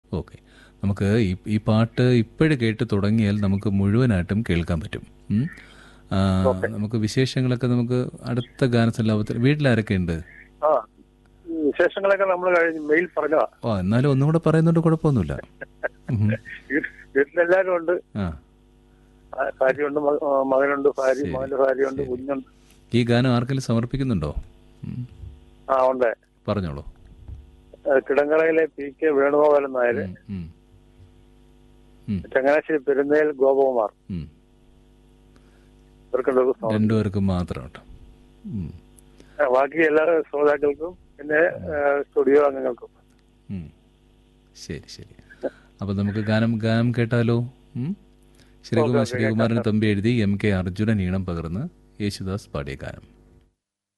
Okay നമുക്ക് ഈ ഈ പാട്ട് ഇപ്പോഴ് കേട്ട് തുടങ്ങിയാൽ നമുക്ക് മുഴുവനായിട്ടും കേൾക്കാൻ പറ്റും ഉം. ആ, നമുക്ക് വിശേഷങ്ങളൊക്കെ നമുക്ക് അടുത്ത ഗാനസല്ലാപത്തിൽ വീട്ടിലാരൊക്കെ ഉണ്ട് ആ ഈ വിശേഷങ്ങളൊക്കെ നമ്മൾ കഴിഞ്ഞ് മെയിൽ പറഞ്ഞതാ ഓ എന്നാലും ഒന്നും കൂടെ പറയുന്നുണ്ട് കുഴപ്പമൊന്നുമില്ല ഉം. വീ- വീട്ടിലെല്ലാരും ഉണ്ട് ആ ആ, ഭാര്യയുണ്ട് മക- ആ, മകനുണ്ട് ഭാര്യ ശരി, മകന്റെ ഭാര്യയുണ്ട് കുഞ്ഞുണ്ട് ഈ ഗാനം ആർക്കെങ്കിലും സമർപ്പിക്കുന്നുണ്ടോ ഉം. ആ ഉണ്ട് പറഞ്ഞോളൂ ആ, കിടങ്ങറയിലെ പി കെ വേണുഗോപാലൻ നായർ ഉം, ഉം. ഉം, ചങ്ങനാശ്ശേരി പെരുന്നേൽ ഗോപകുമാർ ഉം. ഇവർക്കുണ്ട് ഒരു സൗണ്ട്. രണ്ടുപേർക്കും മാത്രം കേട്ടോ ഉം, ആ, ബാക്കി എല്ലാ ശ്രോതാക്കൾക്കും പിന്നെ ആ, സ്റ്റുഡിയോ അംഗങ്ങൾക്കും ഉം. ശരി ശരി അപ്പൊ നമുക്ക് ഗാനം ഗാനം കേട്ടാലോ ഉം? ശ്രീകുമാർ ഓക്കെ, ശ്രീകുമാരൻ തമ്പി എഴുതി എം കെ അർജുനൻ ഈണം പകർന്ന് യേശുദാസ് പാടിയ ഗാനം